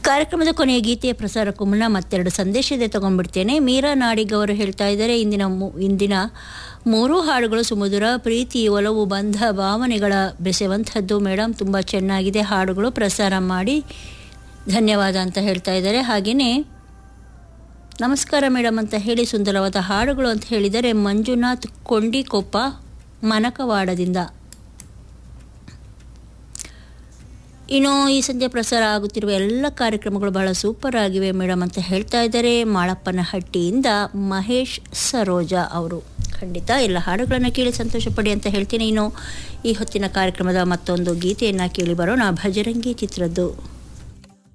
ಕಾರ್ಯಕ್ರಮದ ಕೊನೆಯ ಗೀತೆಯ ಪ್ರಸಾರಕ್ಕೂ ಮುನ್ನ ಮತ್ತೆರಡು ಸಂದೇಶ ಇದೆ ತಗೊಂಡ್ಬಿಡ್ತೇನೆ ಮೀರಾ ನಾಡಿಗ್ ಅವರು ಹೇಳ್ತಾ ಇದ್ದಾರೆ ಇಂದಿನ ಮು- ಇಂದಿನ ಮೂರೂ ಹಾಡುಗಳು ಸುಮಧುರ ಪ್ರೀತಿ ಒಲವು ಬಂಧ ಭಾವನೆಗಳ ಬೆಸೆವಂಥದ್ದು ಮೇಡಮ್ ತುಂಬ ಚೆನ್ನಾಗಿದೆ ಹಾಡುಗಳು ಪ್ರಸಾರ ಮಾಡಿ ಧನ್ಯವಾದ ಅಂತ ಹೇಳ್ತಾ ಇದ್ದಾರೆ ಹಾಗೆಯೇ ನಮಸ್ಕಾರ ಮೇಡಮ್ ಅಂತ ಹೇಳಿ ಸುಂದರವಾದ ಹಾಡುಗಳು ಅಂತ ಹೇಳಿದರೆ ಮಂಜುನಾಥ್ ಕೊಂಡಿಕೊಪ್ಪ ಮನಕವಾಡದಿಂದ ಇನ್ನು ಈ ಸಂಜೆ ಪ್ರಸಾರ ಆಗುತ್ತಿರುವ ಎಲ್ಲ ಕಾರ್ಯಕ್ರಮಗಳು ಬಹಳ ಸೂಪರ್ ಆಗಿವೆ ಮೇಡಮ್ ಅಂತ ಹೇಳ್ತಾ ಇದ್ದಾರೆ ಮಾಳಪ್ಪನಹಟ್ಟಿಯಿಂದ ಮಹೇಶ್ ಸರೋಜಾ ಅವರು ಖಂಡಿತ ಎಲ್ಲ ಹಾಡುಗಳನ್ನು ಕೇಳಿ ಸಂತೋಷ ಪಡಿ ಅಂತ ಹೇಳ್ತೀನಿ ಇನ್ನು ಈ ಹೊತ್ತಿನ ಕಾರ್ಯಕ್ರಮದ ಮತ್ತೊಂದು ಗೀತೆಯನ್ನು ಕೇಳಿ ಬರೋಣ ಭಜರಂಗಿ ಚಿತ್ರದ್ದು